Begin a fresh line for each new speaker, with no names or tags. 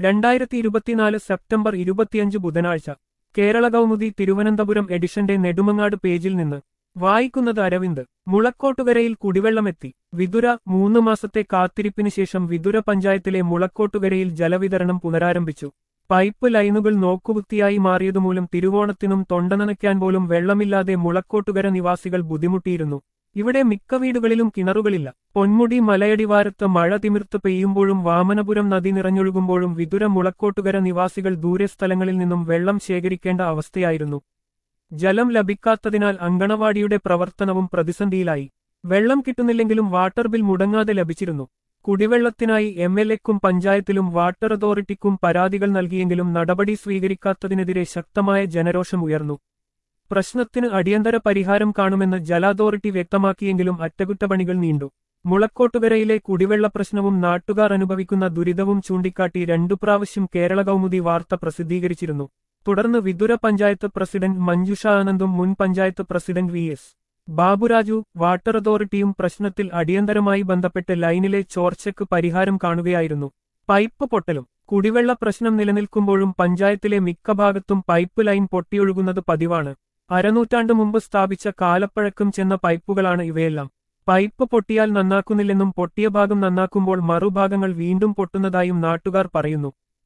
രണ്ടായിരത്തി ഇരുപത്തിനാല് സെപ്റ്റംബർ ഇരുപത്തിയഞ്ച് ബുധനാഴ്ച കേരള കൗമുദി തിരുവനന്തപുരം എഡിഷന്റെ നെടുമങ്ങാട് പേജിൽ നിന്ന് വായിക്കുന്നത് അരവിന്ദ് മുളക്കോട്ടുകരയിൽ കുടിവെള്ളമെത്തി വിതുര മൂന്ന് മാസത്തെ കാത്തിരിപ്പിന് ശേഷം വിതുര പഞ്ചായത്തിലെ മുളക്കോട്ടുകരയിൽ ജലവിതരണം പുനരാരംഭിച്ചു പൈപ്പ് ലൈനുകൾ നോക്കുകുത്തിയായി മാറിയതുമൂലം തിരുവോണത്തിനും തൊണ്ടനനയ്ക്കാൻ പോലും വെള്ളമില്ലാതെ മുളക്കോട്ടുകര നിവാസികൾ ബുദ്ധിമുട്ടിയിരുന്നു ഇവിടെ മിക്ക വീടുകളിലും കിണറുകളില്ല പൊന്മുടി മലയടിവാരത്ത് മഴ തിമിർത്ത് പെയ്യുമ്പോഴും വാമനപുരം നദി നിറഞ്ഞൊഴുകുമ്പോഴും വിതുര മുളക്കോട്ടുകര നിവാസികൾ ദൂരെ സ്ഥലങ്ങളിൽ നിന്നും വെള്ളം ശേഖരിക്കേണ്ട അവസ്ഥയായിരുന്നു ജലം ലഭിക്കാത്തതിനാൽ അങ്കണവാടിയുടെ പ്രവർത്തനവും പ്രതിസന്ധിയിലായി വെള്ളം കിട്ടുന്നില്ലെങ്കിലും വാട്ടർ ബിൽ മുടങ്ങാതെ ലഭിച്ചിരുന്നു കുടിവെള്ളത്തിനായി എം എൽ എക്കും പഞ്ചായത്തിലും വാട്ടർ അതോറിറ്റിക്കും പരാതികൾ നൽകിയെങ്കിലും നടപടി സ്വീകരിക്കാത്തതിനെതിരെ ശക്തമായ ജനരോഷം ഉയർന്നു പ്രശ്നത്തിന് അടിയന്തര പരിഹാരം കാണുമെന്ന് ജല അതോറിറ്റി വ്യക്തമാക്കിയെങ്കിലും അറ്റകുറ്റപ്പണികൾ നീണ്ടു മുളക്കോട്ടുകരയിലെ കുടിവെള്ള പ്രശ്നവും നാട്ടുകാർ അനുഭവിക്കുന്ന ദുരിതവും ചൂണ്ടിക്കാട്ടി രണ്ടു പ്രാവശ്യം കേരള കൗമുദി വാർത്ത പ്രസിദ്ധീകരിച്ചിരുന്നു തുടർന്ന് വിതുര പഞ്ചായത്ത് പ്രസിഡന്റ് മഞ്ജുഷ ആനന്ദും മുൻ panchayat president V S Baburaju water അതോറിറ്റിയും പ്രശ്നത്തിൽ അടിയന്തരമായി ബന്ധപ്പെട്ട് ലൈനിലെ ചോർച്ചയ്ക്ക് പരിഹാരം കാണുകയായിരുന്നു പൈപ്പ് പൊട്ടലും കുടിവെള്ള പ്രശ്നം നിലനിൽക്കുമ്പോഴും പഞ്ചായത്തിലെ മിക്ക ഭാഗത്തും പൈപ്പ് ലൈൻ പൊട്ടിയൊഴുകുന്നത് പതിവാണ് അരനൂറ്റാണ്ട് മുമ്പ് സ്ഥാപിച്ച കാലപ്പഴക്കം ചെന്ന പൈപ്പുകളാണ് ഇവയെല്ലാം പൈപ്പ് പൊട്ടിയാൽ നന്നാക്കുന്നില്ലെന്നും പൊട്ടിയ ഭാഗം നന്നാക്കുമ്പോൾ മറുഭാഗങ്ങൾ വീണ്ടും പൊട്ടുന്നതായും നാട്ടുകാർ പറയുന്നു